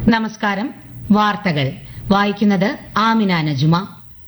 നമസ്കാരം വാർത്തകൾ വായിക്കുന്നത് ആമിന നജുമ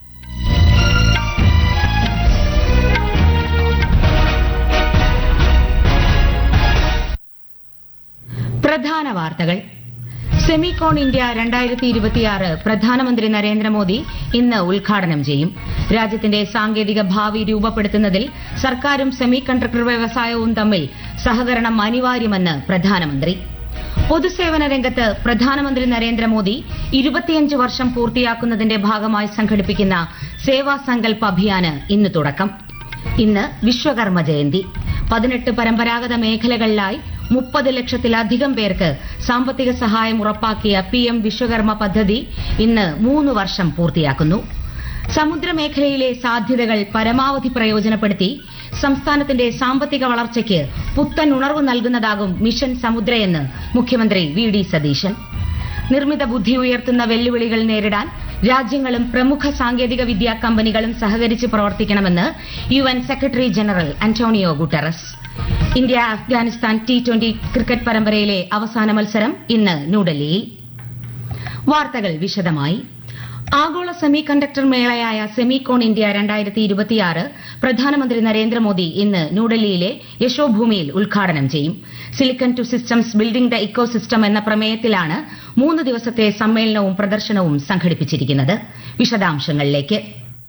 പ്രധാന വാർത്തകൾ സെമികോൺ ഇന്ത്യ രണ്ടായിരത്തി ഇരുപത്തിയാറ് പ്രധാനമന്ത്രി നരേന്ദ്രമോദി ഇന്ന് ഉദ്ഘാടനം ചെയ്യും രാജ്യത്തിന്റെ സാങ്കേതിക ഭാവി രൂപപ്പെടുത്തുന്നതിൽ സർക്കാരും സെമി കണ്ടക്ടർ വ്യവസായവും തമ്മിൽ സഹകരണം അനിവാര്യമെന്ന് പ്രധാനമന്ത്രി പൊതുസേവന രംഗത്ത് പ്രധാനമന്ത്രി നരേന്ദ്രമോദി ഇരുപത്തിയഞ്ച് വർഷം പൂർത്തിയാക്കുന്നതിന്റെ ഭാഗമായി സംഘടിപ്പിക്കുന്ന സേവാ സങ്കൽപ് അഭിയാന് ഇന്ന് തുടക്കം ഇന്ന് വിശ്വകർമ്മ ജയന്തി പതിനെട്ട് പരമ്പരാഗത മേഖലകളിലായി മുപ്പത് ലക്ഷത്തിലധികം പേർക്ക് സാമ്പത്തിക സഹായം ഉറപ്പാക്കിയ പി എം വിശ്വകർമ്മ പദ്ധതി ഇന്ന് മൂന്ന് വർഷം പൂർത്തിയാക്കുന്നു സമുദ്രമേഖലയിലെ സാധ്യതകൾ പരമാവധി പ്രയോജനപ്പെടുത്തി സംസ്ഥാനത്തിന്റെ സാമ്പത്തിക വളർച്ചയ്ക്ക് പുത്തൻ ഉണർവ് നൽകുന്നതാകും മിഷൻ സമുദ്രയെന്ന് മുഖ്യമന്ത്രി വി ഡി സതീശൻ നിർമ്മിത ബുദ്ധി ഉയർത്തുന്ന വെല്ലുവിളികൾ നേരിടാൻ രാജ്യങ്ങളും പ്രമുഖ സാങ്കേതിക വിദ്യാ കമ്പനികളും സഹകരിച്ച് പ്രവർത്തിക്കണമെന്ന് U N secretary general Antonio Guterres India Afghanistan T twenty cricket പരമ്പരയിലെ അവസാന മത്സരം ഇന്ന് ന്യൂഡൽഹിയിൽ വാർത്തകൾ വിശദമായി ആഗോള സെമി കണ്ടക്ടർ മേളയായ സെമികോൺ ഇന്ത്യ രണ്ടായിരത്തി ഇരുപത്തിയാറ് പ്രധാനമന്ത്രി നരേന്ദ്രമോദി ഇന്ന് ന്യൂഡൽഹിയിലെ യശോഭൂമിയിൽ ഉദ്ഘാടനം ചെയ്യും silicon to systems building the ecosystem എന്ന പ്രമേയത്തിലാണ് മൂന്ന് ദിവസത്തെ സമ്മേളനവും പ്രദർശനവും സംഘടിപ്പിച്ചിരിക്കുന്നത് വിശദാംശങ്ങളിലേക്ക്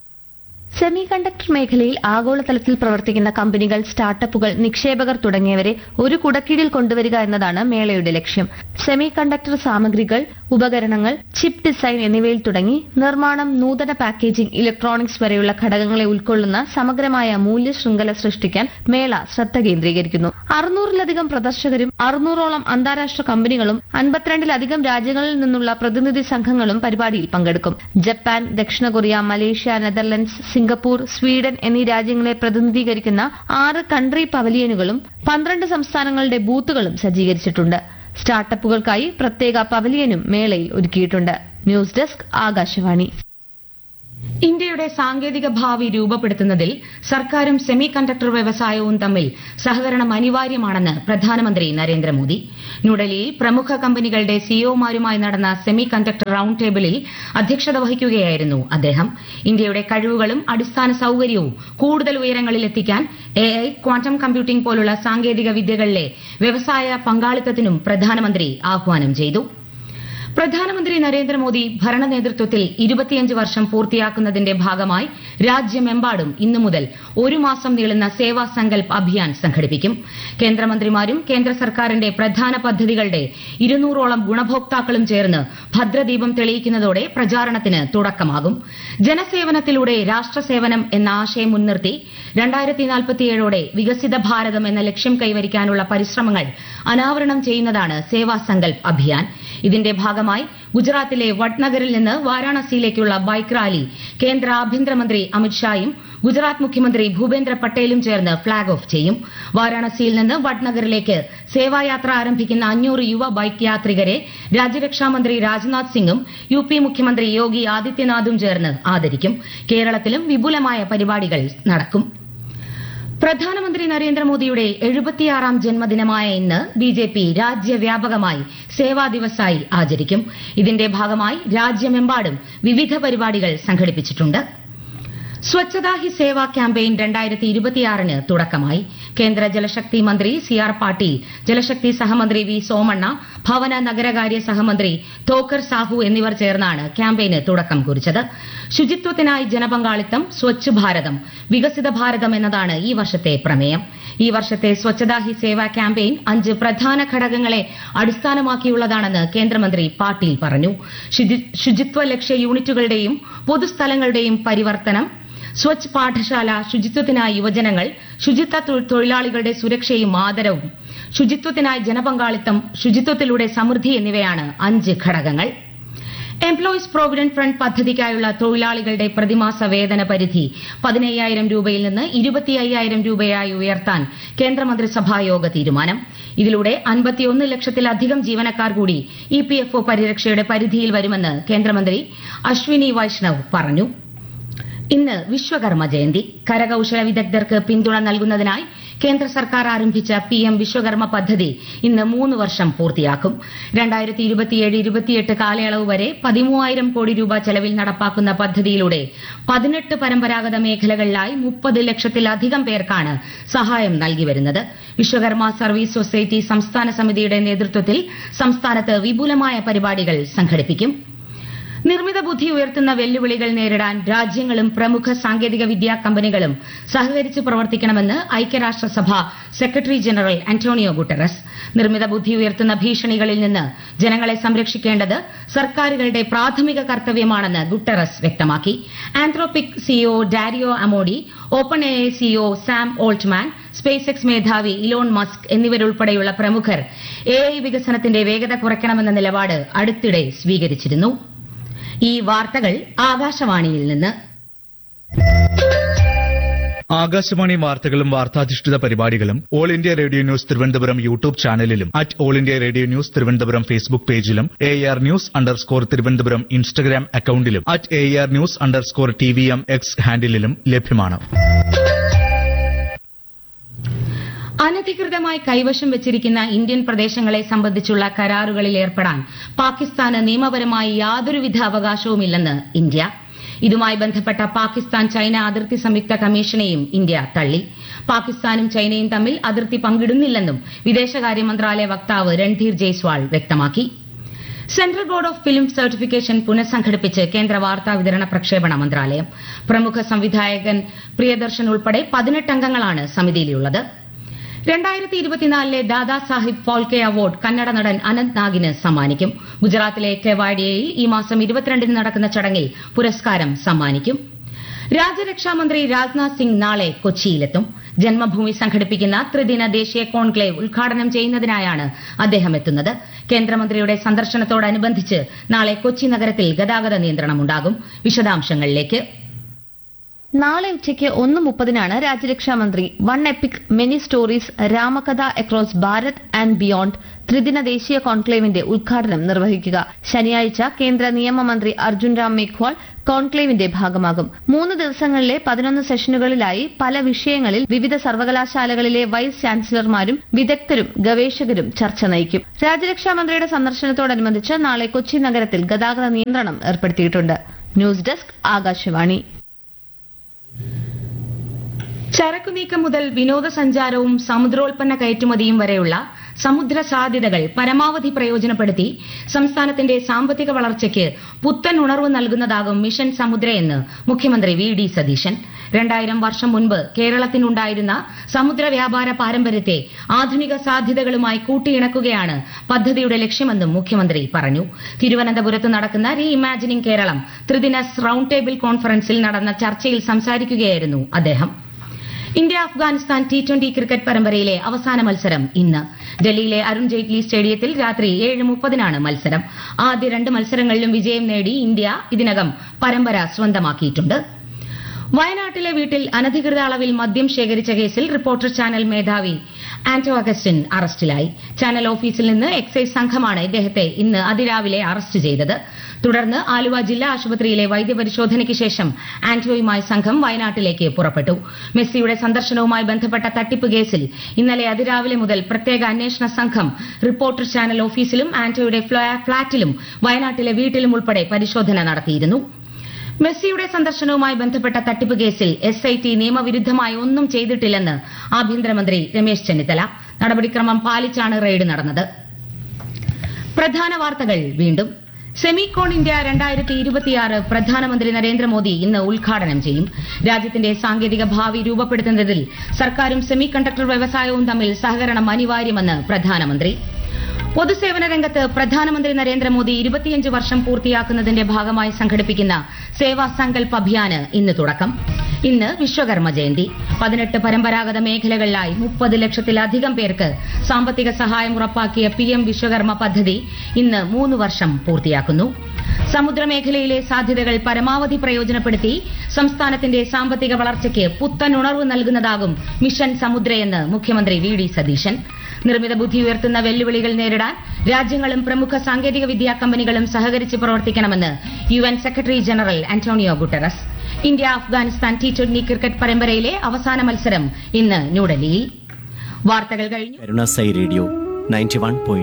സെമി കണ്ടക്ടർ മേഖലയിൽ ആഗോളതലത്തിൽ പ്രവർത്തിക്കുന്ന കമ്പനികൾ സ്റ്റാർട്ടപ്പുകൾ നിക്ഷേപകർ തുടങ്ങിയവരെ ഒരു കുടക്കീഴിൽ കൊണ്ടുവരിക എന്നതാണ് മേളയുടെ ലക്ഷ്യം സെമി കണ്ടക്ടർ സാമഗ്രികൾ ഉപകരണങ്ങൾ ചിപ്പ് ഡിസൈൻ എന്നിവയിൽ തുടങ്ങി നിർമ്മാണം നൂതന പാക്കേജിംഗ് ഇലക്ട്രോണിക്സ് വരെയുള്ള ഘടകങ്ങളെ ഉൾക്കൊള്ളുന്ന സമഗ്രമായ മൂല്യ ശൃംഖല സൃഷ്ടിക്കാൻ മേള ശ്രദ്ധ കേന്ദ്രീകരിക്കുന്നു അറുന്നൂറിലധികം പ്രദർശകരും അറുന്നൂറോളം അന്താരാഷ്ട്ര കമ്പനികളും അൻപത്തിരണ്ടിലധികം രാജ്യങ്ങളിൽ നിന്നുള്ള പ്രതിനിധി സംഘങ്ങളും പരിപാടിയിൽ പങ്കെടുക്കും ജപ്പാൻ ദക്ഷിണ Korea Malaysia Netherlands Singapore Sweden എന്നീ രാജ്യങ്ങളെ പ്രതിനിധീകരിക്കുന്ന ആറ് കൺട്രി പവലിയനുകളും പന്ത്രണ്ട് സംസ്ഥാനങ്ങളുടെ ബൂത്തുകളും സജ്ജീകരിച്ചിട്ടുണ്ട് സ്റ്റാർട്ടപ്പുകൾക്കായി പ്രത്യേക പവലിയനും മേളയിൽ ഒരുക്കിയിട്ടുണ്ട് ന്യൂസ് ഡെസ്ക് ആകാശവാണി ഇന്ത്യയുടെ സാങ്കേതിക ഭാവി രൂപപ്പെടുത്തുന്നതിൽ സർക്കാരും സെമി കണ്ടക്ടർ വ്യവസായവും തമ്മിൽ സഹകരണം അനിവാര്യമാണെന്ന് പ്രധാനമന്ത്രി നരേന്ദ്രമോദി ന്യൂഡൽഹിയിൽ പ്രമുഖ കമ്പനികളുടെ സിഇഒമാരുമായി നടന്ന സെമി കണ്ടക്ടർ റൌണ്ട് ടേബിളിൽ അധ്യക്ഷത വഹിക്കുകയായിരുന്നു അദ്ദേഹം ഇന്ത്യയുടെ കഴിവുകളും അടിസ്ഥാന സൌകര്യവും കൂടുതൽ ഉയരങ്ങളിൽ എത്തിക്കാൻ എ ഐ ക്വാണ്ടം കമ്പ്യൂട്ടിംഗ് പോലുള്ള സാങ്കേതിക വിദ്യകളിലെ വ്യവസായ പങ്കാളിത്തത്തിനും പ്രധാനമന്ത്രി ആഹ്വാനം ചെയ്തു പ്രധാനമന്ത്രി നരേന്ദ്രമോദി ഭരണ നേതൃത്വത്തിൽ ഇരുപത്തിയഞ്ച് വർഷം പൂർത്തിയാക്കുന്നതിന്റെ ഭാഗമായി രാജ്യമെമ്പാടും ഇന്നു മുതൽ ഒരു മാസം നീളുന്ന സേവാ സങ്കൽപ് അഭിയാൻ സംഘടിപ്പിക്കും കേന്ദ്രമന്ത്രിമാരും കേന്ദ്ര സർക്കാരിന്റെ പ്രധാന പദ്ധതികളുടെ ഇരുന്നൂറോളം ഗുണഭോക്താക്കളും ചേർന്ന് ഭദ്രദീപം തെളിയിക്കുന്നതോടെ പ്രചാരണത്തിന് തുടക്കമാകും ജനസേവനത്തിലൂടെ രാഷ്ട്രസേവനം എന്ന ആശയം മുൻനിർത്തി രണ്ടായിരത്തി നാൽപ്പത്തിയേഴോടെ വികസിത ഭാരതം എന്ന ലക്ഷ്യം കൈവരിക്കാനുള്ള പരിശ്രമങ്ങൾ അനാവരണം ചെയ്യുന്നതാണ് സേവാ സങ്കൽപ് അഭിയാൻ ഇതിന്റെ ഭാഗമായി ഗുജറാത്തിലെ വഡ്നഗറിൽ നിന്ന് വാരാണസിയിലേക്കുള്ള ബൈക്ക് റാലി കേന്ദ്ര ആഭ്യന്തരമന്ത്രി അമിത്ഷായും ഗുജറാത്ത് മുഖ്യമന്ത്രി ഭൂപേന്ദ്ര പട്ടേലും ചേർന്ന് ഫ്ളാഗ് ഓഫ് ചെയ്യും വാരാണസിയിൽ നിന്ന് വഡ്നഗറിലേക്ക് സേവായാത്ര ആരംഭിക്കുന്ന അഞ്ഞൂറ് യുവ ബൈക്ക് യാത്രികരെ രാജ്യരക്ഷാമന്ത്രി രാജ്നാഥ് സിംഗും യു പി മുഖ്യമന്ത്രി യോഗി ആദിത്യനാഥും ചേർന്ന് ആദരിക്കും കേരളത്തിലും വിപുലമായ പരിപാടികൾ നടക്കും പ്രധാനമന്ത്രി നരേന്ദ്രമോദിയുടെ എഴുപത്തിയാറാം ജന്മദിനമായ ഇന്ന് ബി ജെ പി രാജ്യവ്യാപകമായി സേവാ ദിവസായി ആചരിക്കും ഇതിന്റെ ഭാഗമായി രാജ്യമെമ്പാടും വിവിധ പരിപാടികൾ സംഘടിപ്പിച്ചിട്ടുണ്ട് സ്വച്ഛതാ ഹി സേവ ക്യാമ്പയിൻ രണ്ടായിരത്തി ഇരുപത്തിയാറിന് തുടക്കമായി കേന്ദ്ര ജലശക്തി മന്ത്രി സി ആർ പാട്ടീൽ ജലശക്തി സഹമന്ത്രി വി സോമണ്ണ ഭവന നഗരകാര്യ സഹമന്ത്രി തോക്കർ സാഹു എന്നിവർ ചേർന്നാണ് ക്യാമ്പയിന് തുടക്കം കുറിച്ചത് ശുചിത്വത്തിനായി ജനപങ്കാളിത്തം സ്വച്ഛ് ഭാരതം വികസിത ഭാരതം എന്നതാണ് ഈ വർഷത്തെ പ്രമേയം ഈ വർഷത്തെ സ്വച്ഛതാ ഹി സേവ ക്യാമ്പയിൻ അഞ്ച് പ്രധാന ഘടകങ്ങളെ അടിസ്ഥാനമാക്കിയുള്ളതാണെന്ന് കേന്ദ്രമന്ത്രി പാട്ടീൽ പറഞ്ഞു ശുചിത്വ ലക്ഷ്യ യൂണിറ്റുകളുടെയും പൊതുസ്ഥലങ്ങളുടെയും പരിവർത്തനം സ്വച്ഛ് പാഠശാല ശുചിത്വത്തിനായി യുവജനങ്ങൾ ശുചിത്വ തൊഴിലാളികളുടെ സുരക്ഷയും ആദരവും ശുചിത്വത്തിനായി ജനപങ്കാളിത്തം ശുചിത്വത്തിലൂടെ സമൃദ്ധി എന്നിവയാണ് അഞ്ച് ഘടകങ്ങൾ എംപ്ലോയീസ് പ്രോവിഡന്റ് ഫണ്ട് പദ്ധതിക്കായുള്ള തൊഴിലാളികളുടെ പ്രതിമാസ വേതന പരിധി പതിനയ്യായിരം രൂപയിൽ നിന്ന് ഇരുപത്തി അയ്യായിരം രൂപയായി ഉയർത്താൻ കേന്ദ്രമന്ത്രിസഭാ യോഗ തീരുമാനം ഇതിലൂടെ അൻപത്തിയൊന്ന് ലക്ഷത്തിലധികം ജീവനക്കാർ കൂടി ഇ പി എഫ് ഒ പരിരക്ഷയുടെ പരിധിയിൽ വരുമെന്ന് കേന്ദ്രമന്ത്രി അശ്വിനി വൈഷ്ണവ് പറഞ്ഞു ഇന്ന് വിശ്വകർമ്മ ജയന്തി കരകൌശല വിദഗ്ധർക്ക് പിന്തുണ നൽകുന്നതിനായി കേന്ദ്ര സർക്കാർ ആരംഭിച്ച പി എം വിശ്വകർമ്മ പദ്ധതി ഇന്ന് മൂന്ന് വർഷം പൂർത്തിയാക്കും രണ്ടായിരത്തി ഇരുപത്തിയേഴ് ഇരുപത്തിയെട്ട് കാലയളവ് വരെ പതിമൂവായിരം കോടി രൂപ ചെലവിൽ നടപ്പാക്കുന്ന പദ്ധതിയിലൂടെ പതിനെട്ട് പരമ്പരാഗത മേഖലകളിലായി മുപ്പത് ലക്ഷത്തിലധികം പേർക്കാണ് സഹായം നൽകി വരുന്നത് വിശ്വകർമ്മ സർവീസ് സൊസൈറ്റി സംസ്ഥാന സമിതിയുടെ നേതൃത്വത്തിൽ സംസ്ഥാനത്ത് വിപുലമായ പരിപാടികൾ സംഘടിപ്പിക്കും നിർമ്മിത ബുദ്ധി ഉയർത്തുന്ന വെല്ലുവിളികൾ നേരിടാൻ രാജ്യങ്ങളും പ്രമുഖ സാങ്കേതിക വിദ്യാ കമ്പനികളും സഹകരിച്ച് പ്രവർത്തിക്കണമെന്ന് ഐക്യരാഷ്ട്രസഭ സെക്രട്ടറി ജനറൽ അന്റോണിയോ ഗുട്ടറസ് നിർമ്മിത ബുദ്ധി ഉയർത്തുന്ന ഭീഷണികളിൽ നിന്ന് ജനങ്ങളെ സംരക്ഷിക്കേണ്ടത് സർക്കാരുകളുടെ പ്രാഥമിക കർത്തവ്യമാണെന്ന് ഗുട്ടറസ് വ്യക്തമാക്കി Anthropic CEO Dario Amodei Open A CEO Sam Altman Space X മേധാവി ഇലോൺ മസ്ക് എന്നിവരുൾപ്പെടെയുള്ള പ്രമുഖർ എ വികസനത്തിന്റെ വേഗത കുറയ്ക്കണമെന്ന നിലപാട് അടുത്തിടെ സ്വീകരിച്ചിരുന്നു ഈ വാർത്തകൾ ആകാശവാണിയിൽ നിന്ന് ആകാശവാണി വാർത്തകളും വാർത്താധിഷ്ഠിത പരിപാടികളും All India Radio News Thiruvananthapuram YouTube ചാനലിലും at All India Radio News Thiruvananthapuram Facebook പേജിലും A R news underscore Thiruvananthapuram Instagram അക്കൌണ്ടിലും at A R news underscore T V M X ഹാൻഡിലും ലഭ്യമാണ് അനധികൃതമായി കൈവശം വെച്ചിരിക്കുന്ന ഇന്ത്യൻ പ്രദേശങ്ങളെ സംബന്ധിച്ചുള്ള കരാറുകളിൽ ഏർപ്പെടാൻ പാകിസ്ഥാന് നിയമപരമായി യാതൊരുവിധ അവകാശവുമില്ലെന്ന് ഇന്ത്യ ഇതുമായി ബന്ധപ്പെട്ട പാകിസ്ഥാൻ ചൈന അതിർത്തി സംയുക്ത കമ്മീഷനെയും ഇന്ത്യ തള്ളി പാകിസ്ഥാനും ചൈനയും തമ്മിൽ അതിർത്തി പങ്കിടുന്നില്ലെന്നും വിദേശകാര്യ മന്ത്രാലയ വക്താവ് രൺധീർ ജയ്സ്വാൾ വ്യക്തമാക്കി central board of film certification പുനഃസംഘടിപ്പിച്ച് കേന്ദ്ര വാർത്താ വിതരണ പ്രക്ഷേപണ മന്ത്രാലയം പ്രമുഖ സംവിധായകൻ പ്രിയദർശൻ ഉൾപ്പെടെ പതിനെട്ട് അംഗങ്ങളാണ് സമിതിയിലുള്ളത് രണ്ടായിരത്തി ഇരുപത്തിനാലിലെ ദാദാ സാഹിബ് ഫാൽക്കെ അവാർഡ് കന്നഡ നടൻ അനന്ത് നാഗിന് സമ്മാനിക്കും ഗുജറാത്തിലെ കെവാഡിയയിൽ ഈ മാസം ഇരുപത്തിരണ്ടിന് നടക്കുന്ന ചടങ്ങിൽ പുരസ്കാരം സമ്മാനിക്കും രാജ്യരക്ഷാമന്ത്രി രാജ്നാഥ് സിംഗ് നാളെ കൊച്ചിയിലെത്തും ജന്മഭൂമി സംഘടിപ്പിക്കുന്ന ത്രിദിന ദേശീയ കോൺക്ലേവ് ഉദ്ഘാടനം ചെയ്യുന്നതിനായാണ് അദ്ദേഹം എത്തുന്നത് കേന്ദ്രമന്ത്രിയുടെ സന്ദർശനത്തോടനുബന്ധിച്ച് നാളെ കൊച്ചി നഗരത്തിൽ ഗതാഗത നിയന്ത്രണമുണ്ടാകും വിശദാംശങ്ങളിലേക്ക് നാളെ ഉച്ചയ്ക്ക് ഒന്ന് മുപ്പതിനാണ് രാജ്യരക്ഷാമന്ത്രി one epic many stories Ramakatha across Bharat and beyond ത്രിദിന ദേശീയ കോൺക്ലേവിന്റെ ഉദ്ഘാടനം നിർവഹിക്കുക ശനിയാഴ്ച കേന്ദ്ര നിയമമന്ത്രി അർജുൻ രാം മേഘ്വാൾ കോൺക്ലേവിന്റെ ഭാഗമാകും മൂന്ന് ദിവസങ്ങളിലെ പതിനൊന്ന് സെഷനുകളിലായി പല വിഷയങ്ങളിൽ വിവിധ സർവകലാശാലകളിലെ വൈസ് ചാൻസലർമാരും വിദഗ്ധരും ഗവേഷകരും ചർച്ച നയിക്കും രാജ്യരക്ഷാമന്ത്രിയുടെ സന്ദർശനത്തോടനുബന്ധിച്ച് നാളെ കൊച്ചി നഗരത്തിൽ ഗതാഗത നിയന്ത്രണം ഏർപ്പെടുത്തിയിട്ടുണ്ട് ന്യൂസ് ഡെസ്ക് ആകാശവാണി ചരക്കു നീക്കം മുതൽ വിനോദസഞ്ചാരവും സമുദ്രോൽപ്പന്ന കയറ്റുമതിയും വരെയുള്ള സമുദ്ര സാധ്യതകൾ പരമാവധി പ്രയോജനപ്പെടുത്തി സംസ്ഥാനത്തിന്റെ സാമ്പത്തിക വളർച്ചയ്ക്ക് പുത്തൻ ഉണർവ് നൽകുന്നതാകും മിഷൻ സമുദ്രയെന്ന് മുഖ്യമന്ത്രി വി ഡി സതീശൻ രണ്ടായിരം വർഷം മുൻപ് കേരളത്തിനുണ്ടായിരുന്ന സമുദ്ര വ്യാപാര പാരമ്പര്യത്തെ ആധുനിക സാധ്യതകളുമായി കൂട്ടിയിണക്കുകയാണ് പദ്ധതിയുടെ ലക്ഷ്യമെന്നും മുഖ്യമന്ത്രി പറഞ്ഞു തിരുവനന്തപുരത്ത് നടക്കുന്ന റീ ഇമാജിനിംഗ് കേരളം ത്രിദിന റൌണ്ട് ടേബിൾ കോൺഫറൻസിൽ നടന്ന ചർച്ചയിൽ സംസാരിക്കുകയായിരുന്നു അദ്ദേഹം India Afghanistan T twenty cricket പരമ്പരയിലെ അവസാന മത്സരം ഇന്ന് ഡൽഹിയിലെ അരുൺ ജെയ്റ്റ്ലി സ്റ്റേഡിയത്തിൽ രാത്രി ഏഴ് മുപ്പതിനാണ് മത്സരം ആദ്യ രണ്ട് മത്സരങ്ങളിലും വിജയം നേടി ഇന്ത്യ ഇതിനകം പരമ്പര സ്വന്തമാക്കിയിട്ടുണ്ട് വയനാട്ടിലെ വീട്ടിൽ അനധികൃത അളവിൽ മദ്യം ശേഖരിച്ച കേസിൽ റിപ്പോർട്ടർ ചാനൽ മേധാവി ആന്റോ അഗസ്റ്റിൻ അറസ്റ്റിലായി ചാനൽ ഓഫീസിൽ നിന്ന് എക്സൈസ് സംഘമാണ് ഇദ്ദേഹത്തെ ഇന്ന് അതിരാവിലെ അറസ്റ്റ് ചെയ്തത് തുടർന്ന് ആലുവ ജില്ലാ ആശുപത്രിയിലെ വൈദ്യപരിശോധനയ്ക്ക് ശേഷം ആന്റോയുമായി സംഘം വയനാട്ടിലേക്ക് പുറപ്പെട്ടു മെസ്സിയുടെ സന്ദർശനവുമായി ബന്ധപ്പെട്ട തട്ടിപ്പ് കേസിൽ ഇന്നലെ അതിരാവിലെ മുതൽ പ്രത്യേക അന്വേഷണ സംഘം റിപ്പോർട്ടർ ചാനൽ ഓഫീസിലും ആന്റോയുടെ ഫ്ളാറ്റിലും വയനാട്ടിലെ വീട്ടിലും ഉൾപ്പെടെ പരിശോധന നടത്തിയിരുന്നു മെസ്സിയുടെ സന്ദർശനവുമായി ബന്ധപ്പെട്ട തട്ടിപ്പ് കേസിൽ എസ് ഐ ടി നിയമവിരുദ്ധമായി ഒന്നും ചെയ്തിട്ടില്ലെന്ന് ആഭ്യന്തരമന്ത്രി രമേശ് ചെന്നിത്തല നടപടിക്രമം പാലിച്ചാണ് റെയ്ഡ് നടന്നത് പ്രധാന വാർത്തകൾ വീണ്ടും സെമികോൺ ഇന്ത്യ രണ്ടായിരത്തി ഇരുപത്തിയാറ് പ്രധാനമന്ത്രി നരേന്ദ്രമോദി ഇന്ന് ഉദ്ഘാടനം ചെയ്യും രാജ്യത്തിന്റെ സാങ്കേതിക ഭാവി രൂപപ്പെടുത്തുന്നതിൽ സർക്കാരും സെമി കണ്ടക്ടർ വ്യവസായവും തമ്മിൽ സഹകരണം അനിവാര്യമെന്ന് പ്രധാനമന്ത്രി പൊതുസേവന രംഗത്ത് പ്രധാനമന്ത്രി നരേന്ദ്രമോദി ഇരുപത്തിയഞ്ച് വർഷം പൂർത്തിയാക്കുന്നതിന്റെ ഭാഗമായി സംഘടിപ്പിക്കുന്ന സേവാ സങ്കൽപ് അഭിയാന് ഇന്ന് തുടക്കം ഇന്ന് വിശ്വകർമ്മ ജയന്തി പതിനെട്ട് പരമ്പരാഗത മേഖലകളിലായി മുപ്പത് ലക്ഷത്തിലധികം പേർക്ക് സാമ്പത്തിക സഹായം ഉറപ്പാക്കിയ പി എം വിശ്വകർമ്മ പദ്ധതി ഇന്ന് മൂന്ന് വർഷം പൂർത്തിയാക്കുന്നു സമുദ്രമേഖലയിലെ സാധ്യതകൾ പരമാവധി പ്രയോജനപ്പെടുത്തി സംസ്ഥാനത്തിന്റെ സാമ്പത്തിക വളർച്ചയ്ക്ക് പുത്തൻ ഉണർവ് നൽകുന്നതാകും മിഷൻ സമുദ്രയെന്ന് മുഖ്യമന്ത്രി വി ഡി സതീശൻ നിർമ്മിത ബുദ്ധി ഉയർത്തുന്ന വെല്ലുവിളികൾ നേരിടാൻ രാജ്യങ്ങളും പ്രമുഖ സാങ്കേതിക വിദ്യാ കമ്പനികളും സഹകരിച്ച് പ്രവർത്തിക്കണമെന്ന് U N secretary general Antonio Guterres India Afghanistan T twenty cricket പരമ്പരയിലെ അവസാന മത്സരം ഇന്ന് ന്യൂഡൽഹിയിൽ വാർത്തകൾ കഴിഞ്ഞു കരുണ സൈ റേഡിയോ നയൻറ്റി വൺ